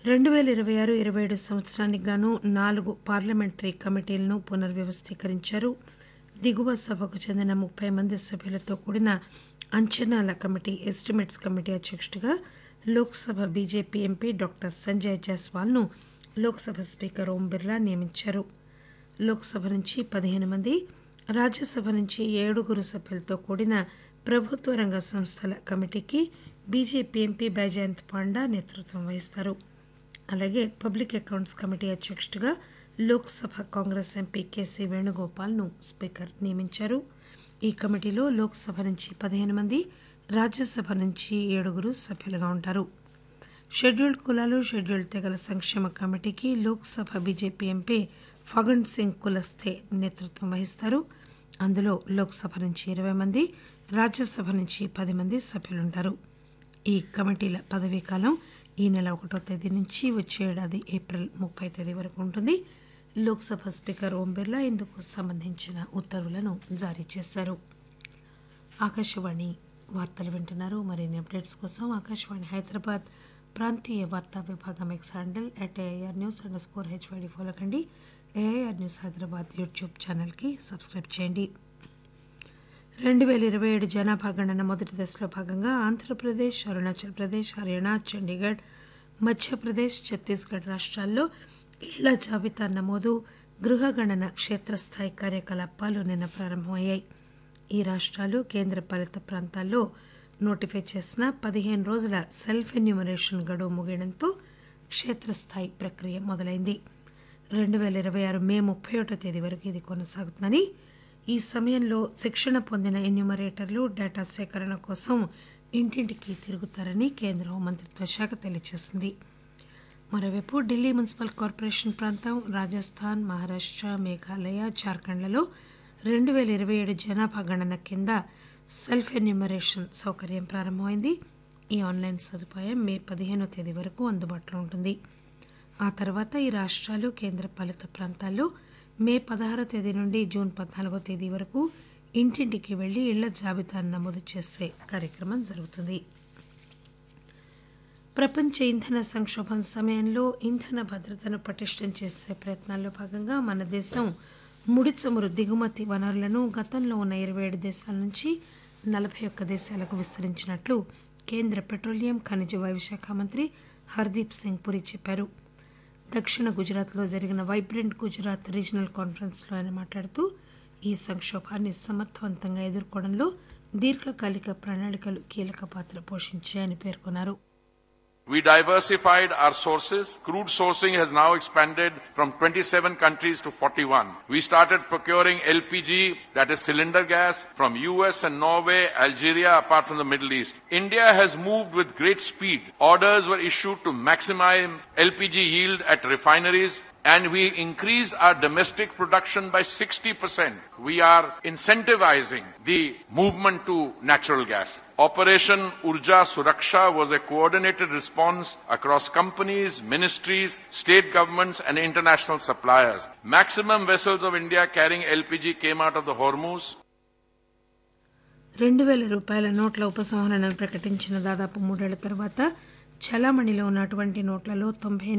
రెండు పేల ఇరవై ఆరు ఇరవై ఏడు సంవత్సరానికి గాను నాలుగు పార్లమెంటరీ కమిటీలను పునర్వ్యవస్థీకరించారు దిగువ సభకు చెందిన ముప్పై మంది సభ్యులతో కూడిన అంచనాల కమిటీ ఎస్టిమేట్స్ కమిటీ అధ్యక్షుడిగా Lok Sabha BJP MP doctor Sanjay జైస్వాల్ను లోక్సభ స్పీకర్ ఓం బిర్లా నియమించారు లోక్సభ నుంచి పదిహేను మంది రాజ్యసభ నుంచి ఏడుగురు సభ్యులతో కూడిన ప్రభుత్వ రంగ సంస్థల కమిటీకి బీజేపీ ఎంపీ బైజయంత్ పాండా నేతృత్వం వహిస్తారు అలాగే పబ్లిక్ అకౌంట్స్ కమిటీ అధ్యక్షుడిగా లోక్సభ కాంగ్రెస్ ఎంపీ కేసీ వేణుగోపాల్ను స్పీకర్ నియమించారు ఈ కమిటీలో లోక్సభ నుంచి పదిహేను మంది రాజ్యసభ నుంచి ఏడుగురు సభ్యులుగా ఉంటారు షెడ్యూల్డ్ కులాలు షెడ్యూల్డ్ తెగల సంక్షేమ కమిటీకి లోక్సభ బీజేపీ ఎంపీ ఫగన్ సింగ్ కులస్తే నేతృత్వం వహిస్తారు అందులో లోక్సభ నుంచి ఇరవై మంది రాజ్యసభ నుంచి పది మంది సభ్యులుంటారు ఈ కమిటీల పదవీ కాలం ఈ నెల ఒకటో తేదీ నుంచి వచ్చే ఏడాది ఏప్రిల్ ముప్పై తేదీ వరకు ఉంటుంది లోక్సభ స్పీకర్ ఓం బిర్లా ఇందుకు సంబంధించిన ఉత్తర్వులను జారీ చేశారు ఆకాశవాణి వార్తలు వింటున్నారు మరిన్ని అప్డేట్స్ కోసం ఆకాశవాణి హైదరాబాద్ ప్రాంతీయ వార్తా విభాగం X handle at AIR news underscore HYD follow కండి ఏఐఆర్ న్యూస్ హైదరాబాద్ యూట్యూబ్ ఛానల్కి సబ్స్క్రైబ్ చేయండి రెండు వేల ఇరవై ఏడు జనాభా గణన మొదటి దశలో భాగంగా ఆంధ్రప్రదేశ్ అరుణాచల్ ప్రదేశ్ హర్యానా చండీగఢ్ మధ్యప్రదేశ్ ఛత్తీస్గఢ్ రాష్ట్రాల్లో ఇళ్ల జాబితా నమోదు గృహగణన క్షేత్రస్థాయి కార్యకలాపాలు నిన్న ప్రారంభమయ్యాయి ఈ రాష్ట్రాలు కేంద్రపాలిత ప్రాంతాల్లో నోటిఫై చేసిన పదిహేను రోజుల సెల్ఫ్ ఎన్యూమరేషన్ గడువు ముగియడంతో క్షేత్రస్థాయి ప్రక్రియ మొదలైంది రెండు వేల ఇరవై ఆరు మే ముప్పై ఒకటో తేదీ వరకు ఇది కొనసాగుతుందని ఈ సమయంలో శిక్షణ పొందిన ఎన్యూమరేటర్లు డేటా సేకరణ కోసం ఇంటింటికి తిరుగుతారని కేంద్ర హోంమంత్రిత్వ శాఖ తెలియజేసింది మరోవైపు ఢిల్లీ మున్సిపల్ కార్పొరేషన్ ప్రాంతం రాజస్థాన్ మహారాష్ట్ర మేఘాలయ జార్ఖండ్లలో రెండు వేల ఇరవై ఏడు జనాభా గణన కింద సెల్ఫ్ ఎన్యూమరేషన్ సౌకర్యం ప్రారంభమైంది ఈ ఆన్లైన్ సదుపాయం మే పదిహేనో తేదీ వరకు అందుబాటులో ఉంటుంది ఆ తర్వాత ఈ రాష్ట్రాలు కేంద్రపాలిత ప్రాంతాల్లో మే పదహారో తేదీ నుండి జూన్ పద్నాలుగో తేదీ వరకు ఇంటింటికి వెళ్లి ఇళ్ల జాబితాను నమోదు చేసే కార్యక్రమం జరుగుతుంది ప్రపంచ ఇంధన సంక్షోభం సమయంలో ఇంధన భద్రతను పటిష్టం చేసే ప్రయత్నాల్లో భాగంగా మన దేశం ముడి చమురు దిగుమతి వనరులను గతంలో ఉన్న ఇరవై ఏడు దేశాల నుంచి నలభై ఒక్క దేశాలకు విస్తరించినట్లు కేంద్ర పెట్రోలియం ఖనిజ వాయు శాఖ మంత్రి హర్దీప్ సింగ్ పురి చెప్పారు దక్షిణ గుజరాత్లో జరిగిన వైబ్రెంట్ గుజరాత్ రీజనల్ కాన్ఫరెన్స్లో ఆయన మాట్లాడుతూ ఈ సంక్షోభాన్ని సమర్థవంతంగా ఎదుర్కోవడంలో దీర్ఘకాలిక ప్రణాళికలు కీలక పాత్ర పోషించాయని పేర్కొన్నారు We diversified our sources. Crude sourcing has now expanded from 27 countries to 41. We started procuring LPG, that is cylinder gas, from US and Norway, Algeria, apart from the Middle East. India has moved with great speed. Orders were issued to maximize LPG yield at refineries and we increased our domestic production by 60%. We are incentivizing the movement to natural gas. Operation Urja Suraksha was a coordinated response across companies, ministries, state governments and international suppliers. Maximum vessels of India carrying LPG came out of the Hormuz. రెండు వేల రూపాయల నోట్ల ఉపసంహరణను ప్రకటించిన దాదాపు మూడేళ్ల తర్వాత చలామణిలో ఉన్నటువంటి నోట్లలో తొంభై